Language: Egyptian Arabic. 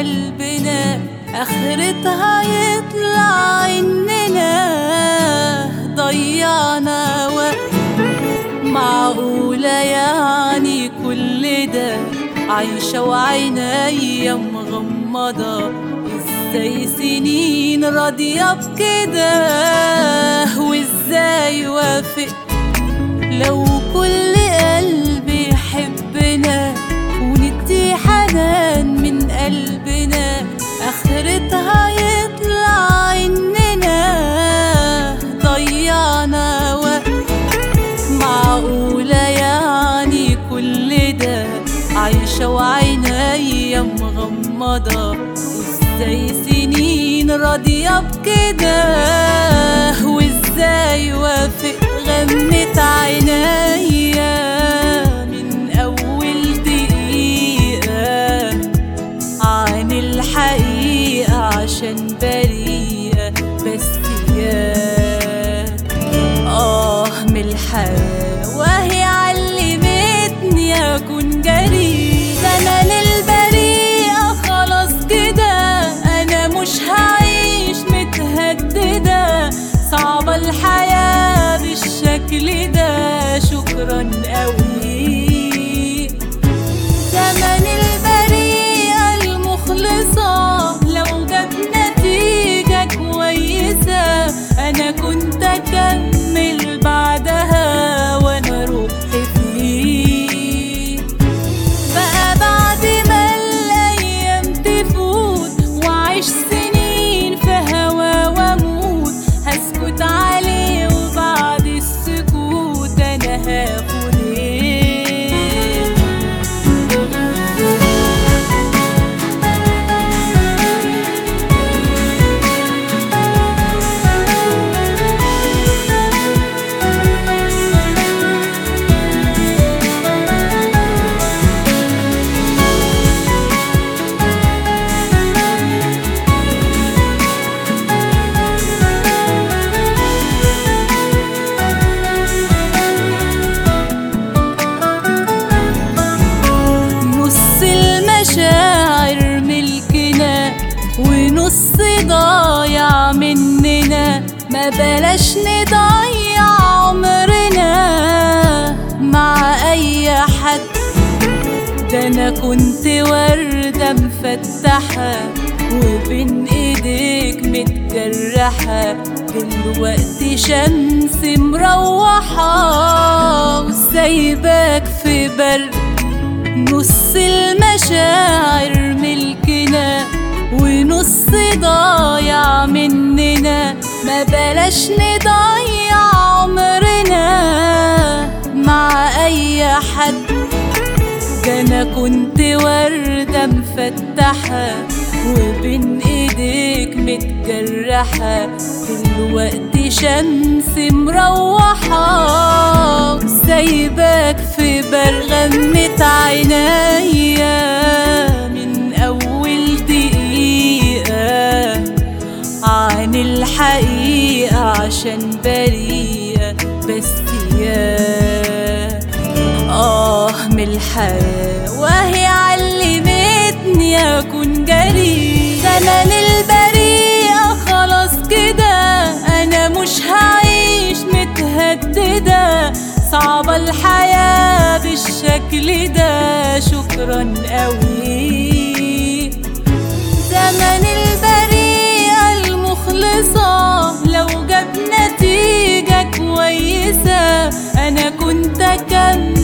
قلبنا اخرتها يطلع اننا ضيعنا وقت معقولة يعني كل ده عايشة وعينيا مغمضة ازاي سنين راضية بكده وازاي وافق لو كل قلب يحبنا وندي حنان من قلبنا اخرتها يطلع اننا ضيعنا وقت معقولة يعني كل ده عايشة وعينيا مغمضة ازاي سنين راضية بكده وازاي وافق غمت عينيا من أول دقيقة عن الحقيقة عشان بريئة بس يا آه من الحياة وهي علمتني أكون جريء زمن البريئة خلاص كده أنا مش هعيش متهددة صعبة الحياة بالشكل ده شكرا قوي زمن البريئة المخلصة لو جاب نتيجة كويسة أنا كنت أكمل بعدها وأنا روحي فيه بقى بعد ما الأيام تفوت وأعيش سنين في هوا وأموت هسكت عليه وبعد السكوت أنا هاخد إيه نص المشاعر ملكنا ونص ضايع مننا ما بلاش نضيع عمرنا مع اي حد ده انا كنت وردة مفتحة وبين ايديك متجرحة دلوقتي شمس مروحة وسايباك في برد نص المشاعر ملكنا ونص ضايع مننا ما بلاش نضيع عمرنا مع اي حد ده انا كنت وردة مفتحة وبين ايديك متجرحة دلوقتي شمس مروحة وسايباك في برغمة عينيا من أول دقيقة عن الحقيقة عشان بريئة بس يا آه من الحياة وهي علمتني أكون جريء زمن البريئة خلاص كده أنا مش هعيش متهددة صعبة الحياة بالشكل ده شكرا قوي زمن البريئة المخلصة لو جاب نتيجة كويسة أنا كنت أكمل